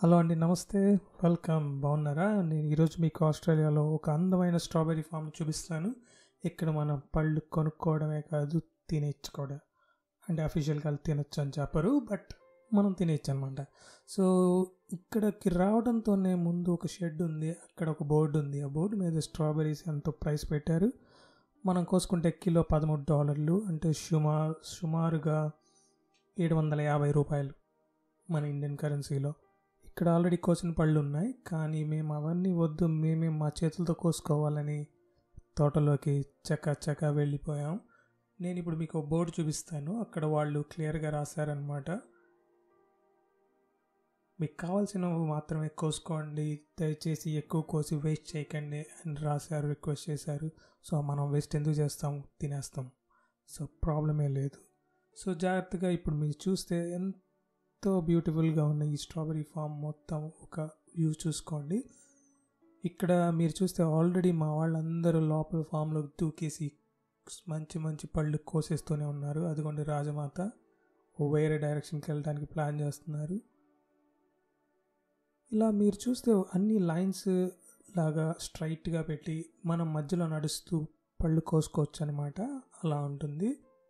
hello అండి నమస్తే welcome బాగున్నారా నేను ఈరోజు మీకు ఆస్ట్రేలియాలో ఒక అందమైన స్ట్రాబెర్రీ ఫామ్ చూపిస్తాను ఇక్కడ మనం పళ్ళు కొనుక్కోవడమే కాదు తినేచ్చు కూడా అంటే అఫీషియల్గా తినొచ్చు అని చెప్పరు బట్ మనం తినేచ్చు అనమాట సో ఇక్కడికి రావడంతోనే ముందు ఒక షెడ్ ఉంది అక్కడ ఒక బోర్డు ఉంది ఆ బోర్డు మీద స్ట్రాబెర్రీస్ ఎంతో ప్రైస్ పెట్టారు మనం కోసుకుంటే కిలో పదమూడు డాలర్లు అంటే సుమారు సుమారుగా ఏడు వందల యాభై రూపాయలు మన ఇండియన్ కరెన్సీలో ఇక్కడ ఆల్రెడీ కోసిన పళ్ళు ఉన్నాయి కానీ మేము అవన్నీ వద్దు మేమే మా చేతులతో కోసుకోవాలని తోటలోకి చక్క చక్క వెళ్ళిపోయాం నేను ఇప్పుడు మీకు ఒక బోర్డు చూపిస్తాను అక్కడ వాళ్ళు క్లియర్గా రాశారనమాట మీకు కావాల్సినవి మాత్రమే కోసుకోండి దయచేసి ఎక్కువ కోసి వేస్ట్ చేయకండి అని రాశారు రిక్వెస్ట్ చేశారు సో మనం వేస్ట్ ఎందుకు చేస్తాం తినేస్తాం సో ప్రాబ్లమే లేదు సో జాగ్రత్తగా ఇప్పుడు మీరు చూస్తే ఎంతో బ్యూటిఫుల్గా ఉన్న ఈ స్ట్రాబెరీ ఫామ్ మొత్తం ఒక వ్యూ చూసుకోండి ఇక్కడ మీరు చూస్తే ఆల్రెడీ మా వాళ్ళందరూ లోపల ఫామ్లో దూకేసి మంచి మంచి పళ్ళు కోసేస్తూనే ఉన్నారు అదిగోండి రాజమాత ఓ వేరే డైరెక్షన్కి వెళ్ళడానికి ప్లాన్ చేస్తున్నారు ఇలా మీరు చూస్తే అన్ని లైన్స్ లాగా స్ట్రైట్గా పెట్టి మనం మధ్యలో నడుస్తూ పళ్ళు కోసుకోవచ్చు అనమాట అలా ఉంటుంది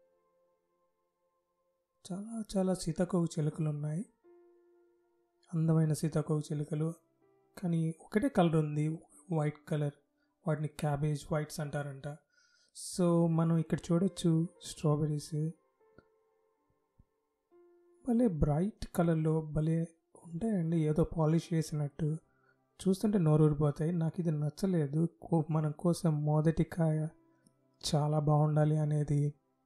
చాలా చాలా సీతాకోక చిలుకలు ఉన్నాయి అందమైన సీతాకోక చిలుకలు కానీ ఒకటే కలర్ ఉంది వైట్ కలర్ వాటిని క్యాబేజ్ వైట్స్ అంటారంట సో మనం ఇక్కడ చూడొచ్చు స్ట్రాబెర్రీస్ భలే బ్రైట్ కలర్లో భలే ఉంటాయండి ఏదో పాలిష్ చేసినట్టు చూస్తుంటే నోరూరిపోతాయి నాకు ఇది నచ్చలేదు మన కోసం మొదటి కాయ చాలా బాగుండాలి అనేది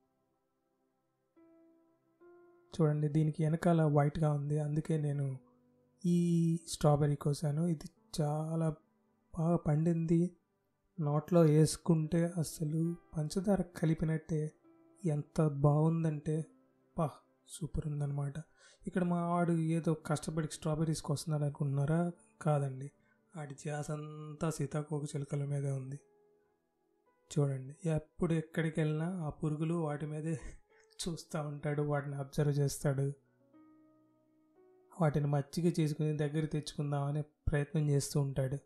చూడండి దీనికి వెనకాల వైట్గా ఉంది అందుకే నేను ఈ స్ట్రాబెర్రీ కోసాను ఇది చాలా బాగా పండింది నోట్లో వేసుకుంటే అసలు పంచదార కలిపినట్టే ఎంత బాగుందంటే పా సూపర్ ఉందన్నమాట ఇక్కడ మా వాడు ఏదో కష్టపడి స్ట్రాబెర్రీస్ వస్తున్నాడు అనుకుంటున్నారా కాదండి ఆడి జాస్ అంతా సీతాకోక చిలుకల మీదే ఉంది చూడండి ఎప్పుడు ఎక్కడికి వెళ్ళినా ఆ పురుగులు వాటి మీదే చూస్తూ ఉంటాడు వాటిని అబ్జర్వ్ చేస్తాడు వాటిని మచ్చిగా చేసుకుని దగ్గర తెచ్చుకుందామనే ప్రయత్నం చేస్తూ ఉంటాడు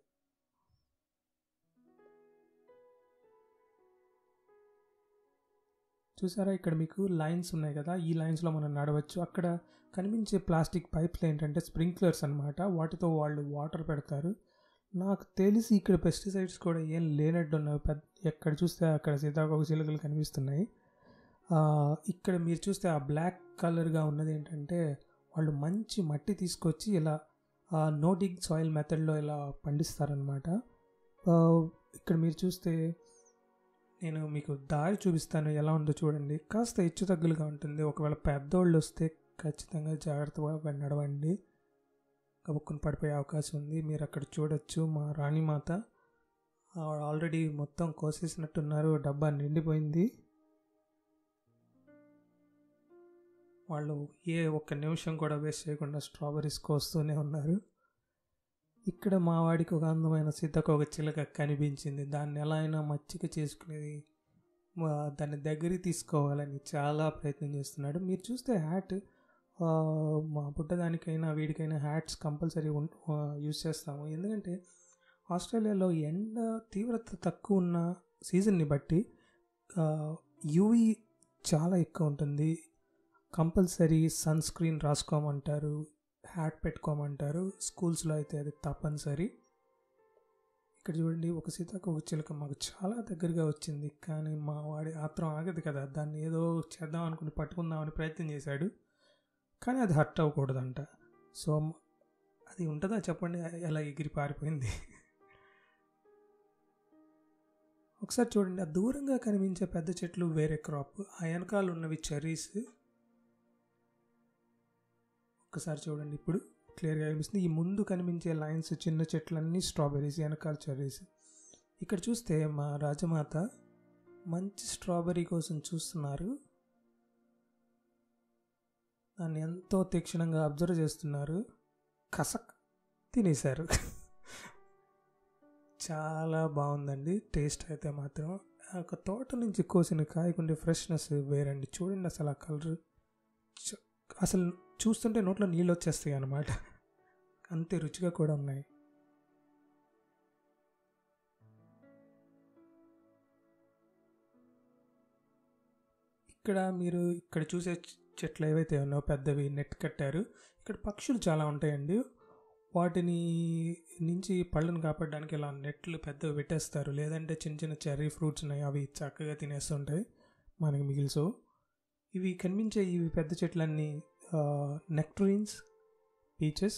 చూసారా ఇక్కడ మీకు లైన్స్ ఉన్నాయి కదా ఈ లైన్స్లో మనం నడవచ్చు అక్కడ కనిపించే ప్లాస్టిక్ పైప్లు ఏంటంటే స్ప్రింక్లర్స్ అనమాట వాటితో వాళ్ళు వాటర్ పెడతారు నాకు తెలిసి ఇక్కడ పెస్టిసైడ్స్ కూడా ఏం లేనట్టు ఉన్నాయి పెద్ద ఎక్కడ చూస్తే అక్కడ సీతాకోక చిలుకలు కనిపిస్తున్నాయి ఇక్కడ మీరు చూస్తే ఆ బ్లాక్ కలర్గా ఉన్నది ఏంటంటే వాళ్ళు మంచి మట్టి తీసుకొచ్చి ఇలా నోటిక్ సాయిల్ మెథడ్లో ఇలా పండిస్తారనమాట ఇక్కడ మీరు చూస్తే నేను మీకు దారి చూపిస్తాను ఎలా ఉందో చూడండి కాస్త హెచ్చు తగ్గులుగా ఉంటుంది ఒకవేళ పెద్దోళ్ళు వస్తే ఖచ్చితంగా జాగ్రత్తగా నడవండి కబుక్కుని పడిపోయే అవకాశం ఉంది మీరు అక్కడ చూడొచ్చు మా రాణిమాత ఆల్రెడీ మొత్తం కోసేసినట్టున్నారు డబ్బా నిండిపోయింది వాళ్ళు ఏ ఒక్క నిమిషం కూడా వేస్ట్ చేయకుండా స్ట్రాబెర్రీస్ కోస్తూనే ఉన్నారు ఇక్కడ మా వాడికి ఒక అందమైన సీతకు చిలక కనిపించింది దాన్ని ఎలా అయినా మచ్చిక చేసుకునేది దాన్ని దగ్గరికి తీసుకోవాలని చాలా ప్రయత్నం చేస్తున్నాడు మీరు చూస్తే హ్యాట్ మా పుట్టదానికైనా వీడికైనా హ్యాట్స్ కంపల్సరీ యూజ్ చేస్తాము ఎందుకంటే ఆస్ట్రేలియాలో ఎండ తీవ్రత తక్కువ ఉన్న సీజన్ని బట్టి యూవి చాలా ఎక్కువ ఉంటుంది కంపల్సరీ సన్ స్క్రీన్ రాసుకోమంటారు హ్యాట్ పెట్టుకోమంటారు స్కూల్స్లో అయితే అది తప్పనిసరి ఇక్కడ చూడండి ఒక సీతాకోక చిలుక మాకు చాలా దగ్గరగా వచ్చింది కానీ మా వాడి ఆత్రం ఆగదు కదా దాన్ని ఏదో చేద్దాం అనుకుని పట్టుకుందామని ప్రయత్నం చేశాడు కానీ అది హర్ట్ అవ్వకూడదంట సో అది ఉంటుందా చెప్పండి ఎలా ఎగిరి పారిపోయింది ఒకసారి చూడండి ఆ దూరంగా కనిపించే పెద్ద చెట్లు వేరే క్రాప్ ఆ వెనకాల ఉన్నవి చెర్రీస్ ఒక్కసారి చూడండి ఇప్పుడు క్లియర్గా కనిపిస్తుంది ఈ ముందు కనిపించే లైన్స్ చిన్న చెట్లన్నీ స్ట్రాబెర్రీస్ వెనకాల చెర్రీస్ ఇక్కడ చూస్తే మా రాజమాత మంచి స్ట్రాబెర్రీ కోసం చూస్తున్నారు దాన్ని ఎంతో తీక్షణంగా అబ్జర్వ్ చేస్తున్నారు కసక్ తినేశారు చాలా బాగుందండి టేస్ట్ అయితే మాత్రం ఒక తోట నుంచి కోసిన కాయకుండే ఫ్రెష్నెస్ వేరండి చూడండి అసలు ఆ కలర్ అసలు చూస్తుంటే నోట్లో నీళ్ళు వచ్చేస్తాయి అన్నమాట అంతే రుచిగా కూడా ఉన్నాయి ఇక్కడ మీరు ఇక్కడ చూసే చె- చెట్లు ఏవైతే ఉన్నాయో పెద్దవి నెట్ కట్టారు ఇక్కడ పక్షులు చాలా ఉంటాయండి వాటిని నుంచి పళ్ళను కాపాడడానికి ఇలా నెట్లు పెద్దవి పెట్టేస్తారు లేదంటే చిన్న చిన్న చెర్రీ ఫ్రూట్స్ ఉన్నాయి అవి చక్కగా తినేస్తుంటాయి మనకి మిగిల్సో ఇవి కనిపించే ఇవి పెద్ద చెట్లన్నీ నెక్టరీన్స్ పీచెస్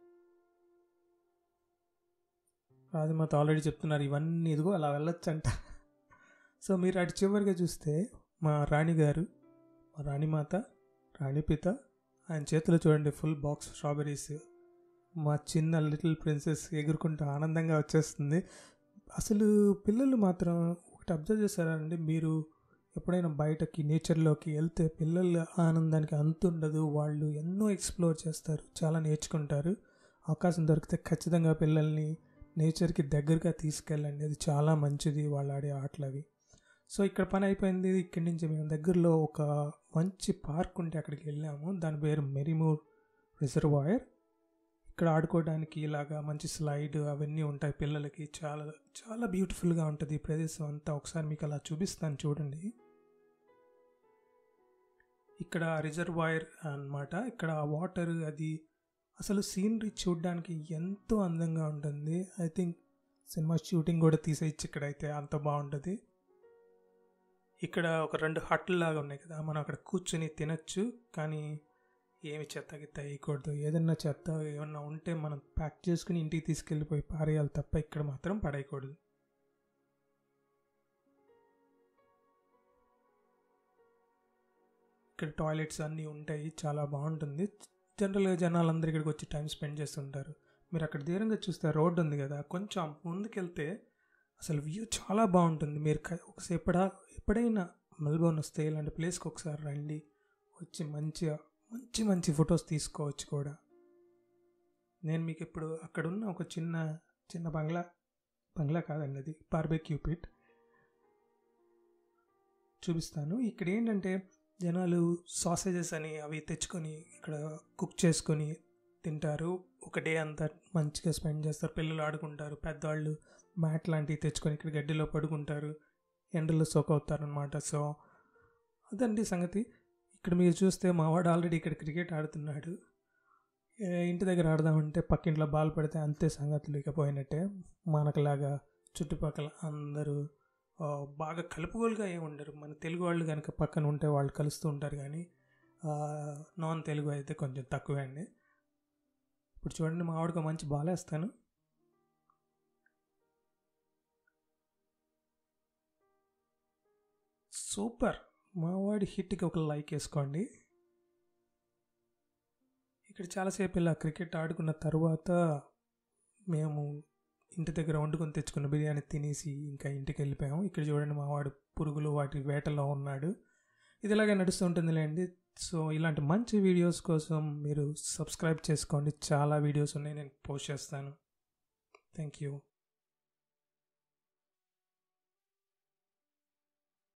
రాజమాత ఆల్రెడీ చెప్తున్నారు ఇవన్నీ ఇదిగో అలా వెళ్ళొచ్చంట సో మీరు అటు చివరిగా చూస్తే మా రాణిగారు మా రాణిమాత రాణిపిత ఆయన చేతిలో చూడండి ఫుల్ బాక్స్ స్ట్రాబెర్రీస్ మా చిన్న లిటిల్ ప్రిన్సెస్ ఎగురుకుంటూ ఆనందంగా వచ్చేస్తుంది అసలు పిల్లలు మాత్రం ఒకటి అబ్జర్వ్ చేశారండి మీరు ఎప్పుడైనా బయటకి నేచర్లోకి వెళ్తే పిల్లల ఆనందానికి అంతు ఉండదు వాళ్ళు ఎన్నో ఎక్స్ప్లోర్ చేస్తారు చాలా నేర్చుకుంటారు అవకాశం దొరికితే ఖచ్చితంగా పిల్లల్ని నేచర్కి దగ్గరగా తీసుకెళ్ళండి అది చాలా మంచిది వాళ్ళు ఆడే ఆటలు అవి సో ఇక్కడ పని అయిపోయింది ఇక్కడి నుంచి మేము దగ్గరలో ఒక మంచి పార్క్ ఉంటే అక్కడికి వెళ్ళాము దాని పేరు మెరిమూర్ రిజర్వాయర్ ఇక్కడ ఆడుకోవడానికి ఇలాగా మంచి స్లైడ్ అవన్నీ ఉంటాయి పిల్లలకి చాలా చాలా బ్యూటిఫుల్గా ఉంటుంది ఈ ప్రదేశం అంతా ఒకసారి మీకు అలా చూపిస్తాను చూడండి ఇక్కడ రిజర్వాయర్ అన్నమాట ఇక్కడ వాటర్ అది అసలు సీనరీ చూడడానికి ఎంతో అందంగా ఉంటుంది ఐ థింక్ సినిమా షూటింగ్ కూడా తీసేయచ్చు ఇక్కడైతే అంత బాగుంటుంది ఇక్కడ ఒక రెండు హట్లు లాగా ఉన్నాయి కదా మనం అక్కడ కూర్చుని తినచ్చు కానీ ఏమి చెత్త గిత్త వేయకూడదు ఏదన్నా చెత్త ఏమన్నా ఉంటే మనం ప్యాక్ చేసుకుని ఇంటికి తీసుకెళ్ళిపోయి పారేయాలి తప్ప ఇక్కడ మాత్రం పడేయకూడదు ఇక్కడ టాయిలెట్స్ అన్నీ ఉంటాయి చాలా బాగుంటుంది జనరల్గా జనాలందరూ ఇక్కడికి వచ్చి టైం స్పెండ్ చేస్తుంటారు మీరు అక్కడ దూరంగా చూస్తే రోడ్డు ఉంది కదా కొంచెం ముందుకెళ్తే అసలు వ్యూ చాలా బాగుంటుంది మీరు క- ఒకసారి ఎప్పుడా ఎప్పుడైనా మెల్బోర్న్ వస్తే ఇలాంటి ప్లేస్కి ఒకసారి రండి వచ్చి మంచిగా మంచి మంచి ఫొటోస్ తీసుకోవచ్చు కూడా నేను మీకు ఇప్పుడు అక్కడ ఉన్న ఒక చిన్న చిన్న బంగ్లా బంగ్లా కాదండి అది బార్బెక్యూ పిట్ చూపిస్తాను ఇక్కడ ఏంటంటే జనాలు సాసేజెస్ అని అవి తెచ్చుకొని ఇక్కడ కుక్ చేసుకొని తింటారు ఒక డే అంతా మంచిగా స్పెండ్ చేస్తారు పిల్లలు ఆడుకుంటారు పెద్దవాళ్ళు మ్యాట్ లాంటివి తెచ్చుకొని ఇక్కడ గడ్డిలో పడుకుంటారు ఎండలో సోక్ అవుతారు అనమాట సో అదండి సంగతి ఇక్కడ మీరు చూస్తే మా వాడు ఆల్రెడీ ఇక్కడ క్రికెట్ ఆడుతున్నాడు ఏ, ఇంటి దగ్గర ఆడదామంటే పక్కింట్లో బాల్ పడితే అంతే సంగతులు ఇక పోయినట్టే మనకులాగా చుట్టుపక్కల అందరూ ఆ, బాగా కలుపుగోలుగా ఏమి ఉండరు మన తెలుగు వాళ్ళు కనుక పక్కన ఉంటే వాళ్ళు కలుస్తూ ఉంటారు కానీ ఆ, నాన్ తెలుగు అయితే కొంచెం తక్కువే అండి ఇప్పుడు చూడండి మా ఆవిడకి మంచి బాల్ వేస్తాను సూపర్ మా వాడి హిట్కి ఒక లైక్ వేసుకోండి ఇక్కడ చాలాసేపు ఇలా క్రికెట్ ఆడుకున్న తర్వాత మేము ఇంటి దగ్గర వండుకొని తెచ్చుకున్న బిర్యానీ తినేసి ఇంకా ఇంటికి వెళ్ళిపోయాము ఇక్కడ చూడండి మా వాడు పురుగులు వాటి వేటలో ఉన్నాడు ఇది ఇలాగే నడుస్తూ ఉంటుందిలేండి సో ఇలాంటి మంచి వీడియోస్ కోసం మీరు సబ్స్క్రైబ్ చేసుకోండి చాలా వీడియోస్ ఉన్నాయి నేను పోస్ట్ చేస్తాను థ్యాంక్ యూ